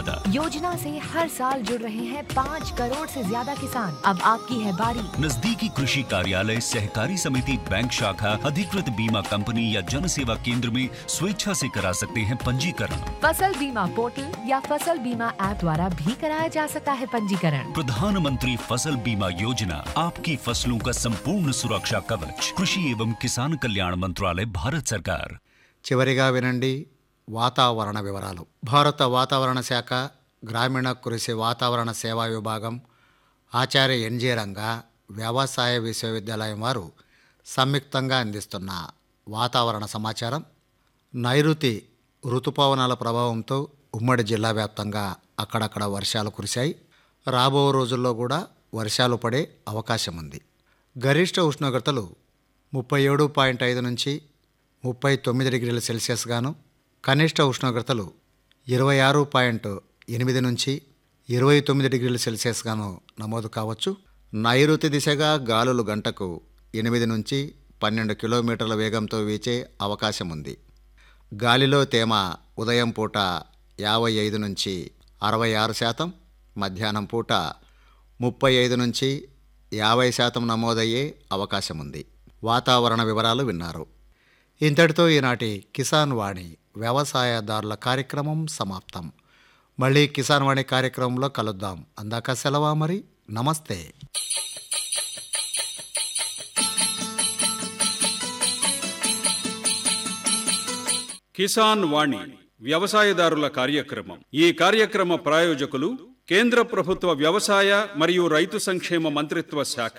वादा योजना से हर साल जुड़ रहे हैं पाँच करोड़ से ज्यादा किसान अब आपकी है बारी नजदीकी कृषि कार्यालय सहकारी समिति बैंक शाखा अधिकृत बीमा कंपनी या जन सेवा केंद्र में स्वेच्छा से करा सकते हैं पंजीकरण फसल बीमा पोर्टल या फसल बीमा ऐप द्वारा भी कराया जा सकता है पंजीकरण प्रधानमंत्री फसल बीमा योजना आपकी फसलों का संपूर्ण सुरक्षा कवच कृषि एवं किसान कल्याण मंत्रालय भारत सरकार చివరిగా వినండి వాతావరణ వివరాలు భారత వాతావరణ శాఖ గ్రామీణ కృషి వాతావరణ సేవా విభాగం ఆచార్య ఎన్జే రంగా వ్యవసాయ విశ్వవిద్యాలయం వారు సంయుక్తంగా అందిస్తున్న వాతావరణ సమాచారం నైరుతి ఋతుపవనాల ప్రభావంతో ఉమ్మడి జిల్లా వ్యాప్తంగా అక్కడక్కడ వర్షాలు కురిశాయి రాబో రోజుల్లో కూడా వర్షాలు పడే అవకాశం ఉంది గరిష్ట ఉష్ణోగ్రతలు ముప్పై ఏడు పాయింట్ ఐదు నుంచి ముప్పై తొమ్మిది డిగ్రీల సెల్సియస్ గాను కనిష్ట ఉష్ణోగ్రతలు ఇరవై ఆరు పాయింట్ ఎనిమిది నుంచి ఇరవై తొమ్మిది డిగ్రీల సెల్సియస్ గాను నమోదు కావచ్చు నైరుతి దిశగా గాలులు గంటకు ఎనిమిది నుంచి పన్నెండు కిలోమీటర్ల వేగంతో వీచే అవకాశం ఉంది గాలిలో తేమ ఉదయం పూట యాభై ఐదు నుంచి అరవై ఆరు శాతం మధ్యాహ్నం పూట ముప్పై ఐదు నుంచి యాభై శాతం నమోదయ్యే అవకాశం ఉంది వాతావరణ వివరాలు విన్నారు ఇంతటితో ఈనాటి కిసాన్ వాణి వ్యవసాయదారుల కార్యక్రమం సమాప్తం మళ్ళీ కిసాన్ వాణి కార్యక్రమంలో కలుద్దాం అందాక సెలవా మరి నమస్తే కిసాన్ వాణి వ్యవసాయదారుల కార్యక్రమం ఈ కార్యక్రమ ప్రాయోజకులు కేంద్ర ప్రభుత్వ వ్యవసాయ మరియు రైతు సంక్షేమ మంత్రిత్వ శాఖ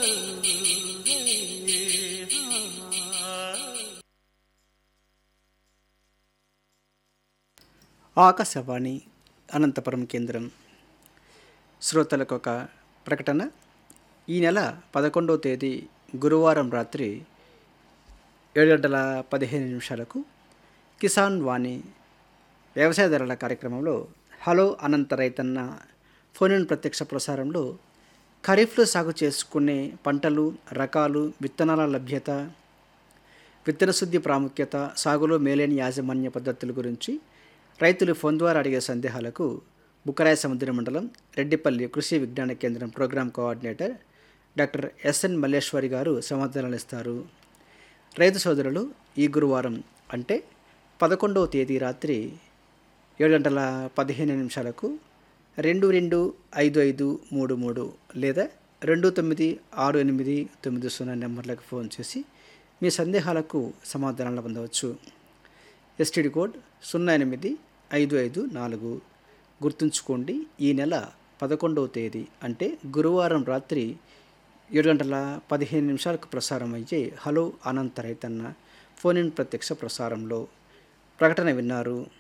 ఆకాశవాణి అనంతపురం కేంద్రం శ్రోతలకు ఒక ప్రకటన ఈ నెల పదకొండవ తేదీ గురువారం రాత్రి ఏడు గంటల పదిహేను నిమిషాలకు కిసాన్ వాణి వ్యవసాయదారుల కార్యక్రమంలో హలో అనంత రైతన్న ఫోన్ ఇన్ ప్రత్యక్ష ప్రసారంలో ఖరీఫ్లో సాగు చేసుకునే పంటలు రకాలు విత్తనాల లభ్యత విత్తన శుద్ధి ప్రాముఖ్యత సాగులో మేలైన యాజమాన్య పద్ధతుల గురించి రైతులు ఫోన్ ద్వారా అడిగే సందేహాలకు బుక్కరాయ సముద్ర మండలం Reddipalli Krishi Vigyan Kendram program coordinator doctor SN Malleswari garu సమాధానాలు ఇస్తారు రైతు సోదరులు ఈ గురువారం అంటే పదకొండవ తేదీ రాత్రి ఏడు గంటల పదిహేను నిమిషాలకు రెండు రెండు ఐదు ఐదు మూడు మూడు లేదా రెండు తొమ్మిది ఆరు ఎనిమిది తొమ్మిది సున్నా నెంబర్లకు ఫోన్ చేసి మీ సందేహాలకు సమాధానాలు పొందవచ్చు ఎస్టీడీ కోడ్ సున్నా ఎనిమిది ఐదు ఐదు నాలుగు గుర్తుంచుకోండి ఈ నెల పదకొండవ తేదీ అంటే గురువారం రాత్రి ఏడు గంటల పదిహేను నిమిషాలకు ప్రసారం అయ్యే హలో అనంత రైతన్న ఫోన్ ఇన్ ప్రత్యక్ష ప్రసారంలో ప్రకటన విన్నారు